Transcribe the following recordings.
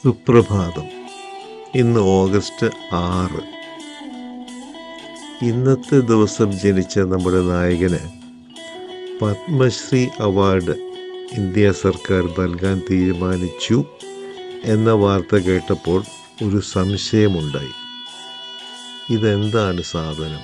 സുപ്രഭാതം ഇന്ന് ഓഗസ്റ്റ് ആറ് ഇന്നത്തെ ദിവസം ജനിച്ച നമ്മുടെ നായകന് പത്മശ്രീ അവാർഡ് ഇന്ത്യ സർക്കാർ നൽകാൻ തീരുമാനിച്ചു എന്ന വാർത്ത കേട്ടപ്പോൾ ഒരു സംശയമുണ്ടായി ഇതെന്താണ് സാധനം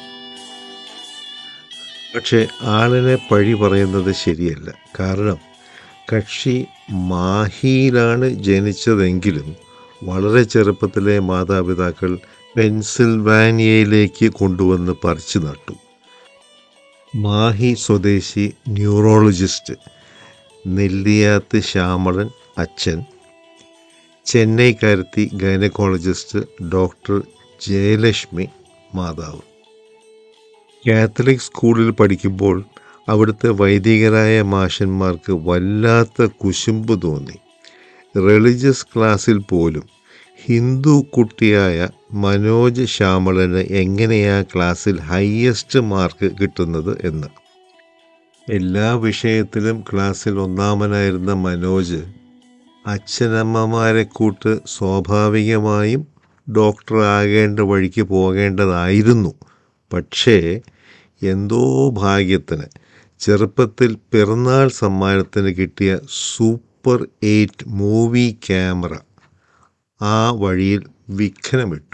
പക്ഷേ ആളിനെ പഴി പറയുന്നത് ശരിയല്ല കാരണം കക്ഷി മാഹിയിലാണ് ജനിച്ചതെങ്കിലും വളരെ ചെറുപ്പത്തിലെ മാതാപിതാക്കൾ പെൻസിൽവാനിയയിലേക്ക് കൊണ്ടുവന്ന് പറിച്ചു നട്ടു മാഹി സ്വദേശി ന്യൂറോളജിസ്റ്റ് നെല്ലിയാത്ത് ശ്യാമളൻ അച്ഛൻ ചെന്നൈക്കാരത്തി ഗൈനക്കോളജിസ്റ്റ് ഡോക്ടർ ജയലക്ഷ്മി മാതാവ് കാത്തലിക് സ്കൂളിൽ പഠിക്കുമ്പോൾ അവിടുത്തെ വൈദികരായ മാഷന്മാർക്ക് വല്ലാത്ത കുശുമ്പ് തോന്നി റിലീജിയസ് ക്ലാസ്സിൽ പോലും ഹിന്ദു കുട്ടിയായ മനോജ് ശ്യാമളന് എങ്ങനെയാ ക്ലാസ്സിൽ ഹയസ്റ്റ് മാർക്ക് കിട്ടുന്നത് എന്ന് എല്ലാ വിഷയത്തിലും ക്ലാസ്സിൽ ഒന്നാമനായിരുന്ന മനോജ് അച്ഛനമ്മമാരെ കൂട്ട് സ്വാഭാവികമായും ഡോക്ടർ ആകേണ്ട വഴിക്ക് പോകേണ്ടതായിരുന്നു പക്ഷേ എന്തോ ഭാഗ്യത്തിന് ചെറുപ്പത്തിൽ പിറന്നാൾ സമ്മാനത്തിന് കിട്ടിയ സൂപ്പർ എയ്റ്റ് മൂവി ക്യാമറ ആ വഴിയിൽ വിഘ്നമിട്ടു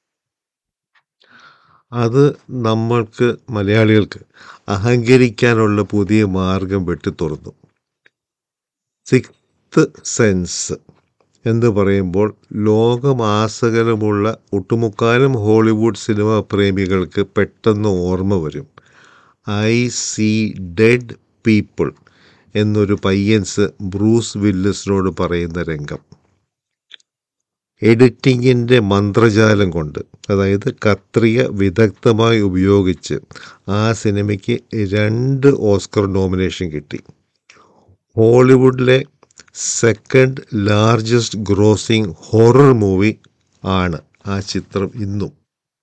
അത് നമ്മൾക്ക് മലയാളികൾക്ക് അഹങ്കരിക്കാനുള്ള പുതിയ മാർഗം വെട്ടി തുറന്നു സിക്സ്ത് സെൻസ് എന്ന് പറയുമ്പോൾ ലോകമാസകലമുള്ള ഒട്ടുമുക്കാലും ഹോളിവുഡ് സിനിമാ പ്രേമികൾക്ക് പെട്ടെന്ന് ഓർമ്മ വരും ഐ സീ ഡെഡ് പീപ്പിൾ എന്നൊരു പയ്യൻസ് ബ്രൂസ് വില്ലിസിനോട് പറയുന്ന രംഗം എഡിറ്റിങ്ങിൻ്റെ മന്ത്രജാലം കൊണ്ട് അതായത് കത്രിക വിദഗ്ധമായി ഉപയോഗിച്ച് ആ സിനിമയ്ക്ക് രണ്ട് ഓസ്കർ നോമിനേഷൻ കിട്ടി ഹോളിവുഡിലെ second largest grossing horror movie ആണ് ആ ചിത്രം ഇന്നും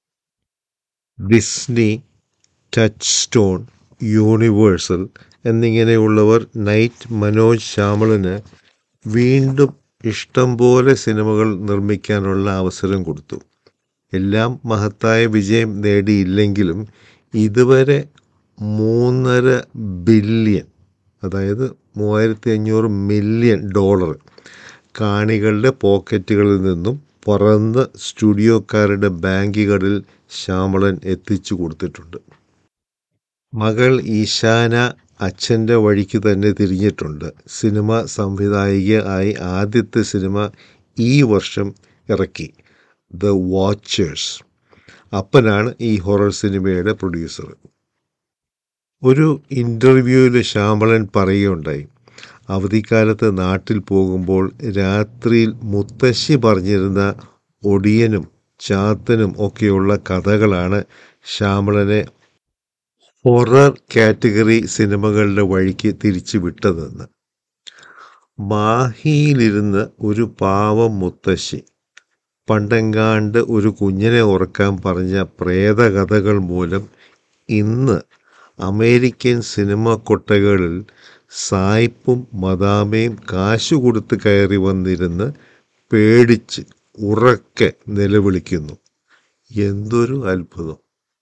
ഡിസ്നി ടച്ച് സ്റ്റോൺ യൂണിവേഴ്സൽ എന്നിങ്ങനെയുള്ളവർ നൈറ്റ് മനോജ് ശ്യാമളിന് വീണ്ടും ഇഷ്ടം പോലെ സിനിമകൾ നിർമ്മിക്കാനുള്ള അവസരം കൊടുത്തു എല്ലാം മഹത്തായ വിജയം നേടിയില്ലെങ്കിലും ഇതുവരെ മൂന്നര ബില്യൺ അതായത് മൂവായിരത്തി അഞ്ഞൂറ് മില്യൺ ഡോളർ കാണികളുടെ പോക്കറ്റുകളിൽ നിന്നും പറന്ന് സ്റ്റുഡിയോക്കാരുടെ ബാങ്കുകളിൽ ശ്യാമളൻ എത്തിച്ചു കൊടുത്തിട്ടുണ്ട് മകൾ ഈശാന അച്ഛൻ്റെ വഴിക്ക് തന്നെ തിരിഞ്ഞിട്ടുണ്ട് സിനിമ സംവിധായിക ആയി ആദ്യത്തെ സിനിമ ഈ വർഷം ഇറക്കി ദ വാച്ചേഴ്സ് അപ്പനാണ് ഈ ഹൊറർ സിനിമയുടെ പ്രൊഡ്യൂസർ ഒരു ഇൻ്റർവ്യൂവിൽ ശ്യാമളൻ പറയുകയുണ്ടായി അവധിക്കാലത്ത് നാട്ടിൽ പോകുമ്പോൾ രാത്രിയിൽ മുത്തശ്ശി പറഞ്ഞിരുന്ന ഒടിയനും ചാത്തനും ഒക്കെയുള്ള കഥകളാണ് ശ്യാമളനെ ഹൊറർ കാറ്റഗറി സിനിമകളുടെ വഴിക്ക് തിരിച്ചു വിട്ടതെന്ന് മാഹിയിലിരുന്ന് ഒരു പാവം മുത്തശ്ശി പണ്ടെങ്ങാണ്ട് ഒരു കുഞ്ഞിനെ ഉറക്കാൻ പറഞ്ഞ പ്രേതകഥകൾ മൂലം ഇന്ന് അമേരിക്കൻ സിനിമ കൊട്ടകളിൽ സായിപ്പും മദാമയും കാശു കൊടുത്ത് കയറി വന്നിരുന്ന് പേടിച്ച് ഉറക്കെ നിലവിളിക്കുന്നു എന്തൊരു അത്ഭുതം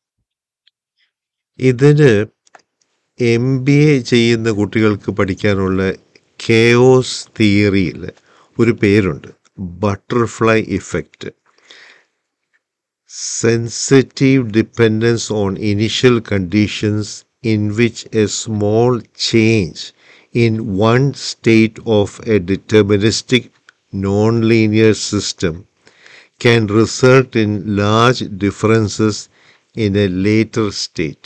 ഇതിന് എം ബി എ ചെയ്യുന്ന കുട്ടികൾക്ക് പഠിക്കാനുള്ള കെയോസ് തിയറിയിൽ ഒരു പേരുണ്ട് butterfly effect sensitive dependence on initial conditions in which a small change in one state of a deterministic nonlinear system can result in large differences in a later state.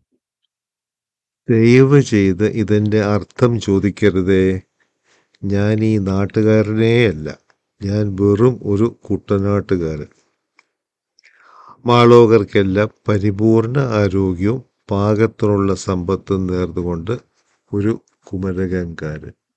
ദയവ് ചെയ്ത് ഇതിൻ്റെ അർത്ഥം ചോദിക്കരുതേ ഞാൻ ഈ നാട്ടുകാരനേ അല്ല ഞാൻ വെറും ഒരു കുട്ടനാട്ടുകാരൻ മാളോകർക്കെല്ലാം പരിപൂർണ ആരോഗ്യവും പാകത്തിനുള്ള സമ്പത്തും നേർന്നുകൊണ്ട് ഒരു കുമരകംകാരൻ